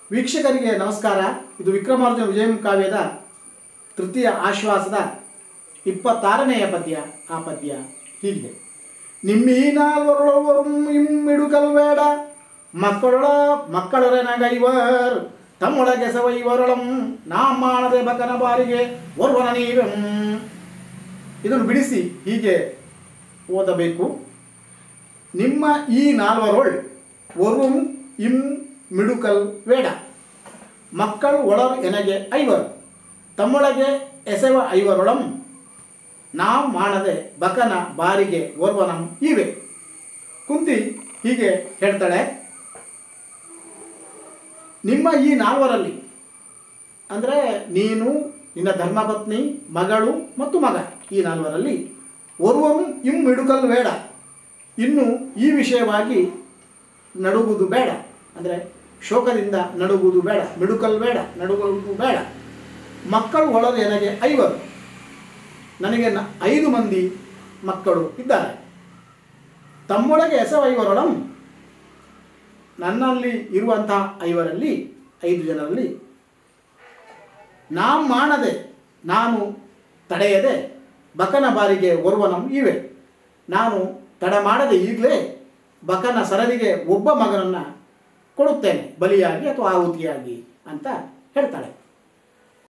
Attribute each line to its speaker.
Speaker 1: ವೀಕ್ಷಕರಿಗೆ ನಮಸ್ಕಾರ ಇದು ವಿಕ್ರಮಾರ್ಜುನ ವಿಜಯಂ ಕಾವ್ಯದ ತೃತೀಯ ಆಶ್ವಾಸದ ಇಪ್ಪತ್ತಾರನೆಯ ಪದ್ಯ ಆ ಪದ್ಯ ಹೀಗಿದೆ ನಿಮ್ಮೀ ನಾಲ್ವರೊಳವரும் ಇಮ್ಮಿಡುಕಲ್ಬೇಡ ಮಕ್ಕಳೊಳ ಮಕ್ಕಳೊರೆನಗೈವರ್ ತಮ್ಮೊಳಗೆ ಸವೈವರೊಳಂ ನಾ ಮಾಡದೆ ಬಕನ ಬಾರಿಗೆ ಒರ್ವನ ನೀವೆಂ ಇದನ್ನು ಬಿಡಿಸಿ ಹೀಗೆ ಓದಬೇಕು ನಿಮ್ಮ ಈ ನಾಲ್ವರೊಳ್ ಒರುಂ ಇಂ ಮಿಡುಕಲ್ ವೇಡ ಮಕ್ಕಳು ಒಳರು ಎನಗೆ ಐವರು ತಮ್ಮೊಳಗೆ ಎಸೆವ ಐವರೊಳಂ ನಾವು ಮಾಡದೆ ಬಕನ ಬಾರಿಗೆ ಓರ್ವನಂ ಇವೆ ಕುಂತಿ ಹೀಗೆ ಹೇಳ್ತಾಳೆ ನಿಮ್ಮ ಈ ನಾಲ್ವರಲ್ಲಿ ಅಂದರೆ ನೀನು ನಿನ್ನ ಧರ್ಮಪತ್ನಿ ಮಗಳು ಮತ್ತು ಮಗ ಈ ನಾಲ್ವರಲ್ಲಿ ಓರ್ವರು ಇಂ ಮಿಡುಕಲ್ ಬೇಡ ಇನ್ನು ಈ ವಿಷಯವಾಗಿ ನಡುಗುವುದು ಬೇಡ ಅಂದರೆ ಶೋಕದಿಂದ ನಡುಗುವುದು ಬೇಡ ಮಿಡುಕಲ್ ಬೇಡ ನಡುಗುವುದು ಬೇಡ ಮಕ್ಕಳು ಒಳಗೆ ನನಗೆ ಐವರು ನನಗೆ ನ ಐದು ಮಂದಿ ಮಕ್ಕಳು ಇದ್ದಾರೆ ತಮ್ಮೊಳಗೆ ಎಸವ ಐವರೊಳಂ ನನ್ನಲ್ಲಿ ಇರುವಂತಹ ಐವರಲ್ಲಿ ಐದು ಜನರಲ್ಲಿ ನಾ ಮಾಡದೆ ನಾನು ತಡೆಯದೆ ಬಕನ ಬಾರಿಗೆ ಓರ್ವನಂ ಇವೆ ನಾನು ತಡ ಮಾಡದೆ ಈಗಲೇ ಬಕನ ಸರದಿಗೆ ಒಬ್ಬ ಮಗನನ್ನು ಕೊಡುತ್ತೇನೆ ಬಲಿಯಾಗಿ ಅಥವಾ ಆಹುತಿಯಾಗಿ ಅಂತ ಹೇಳ್ತಾಳೆ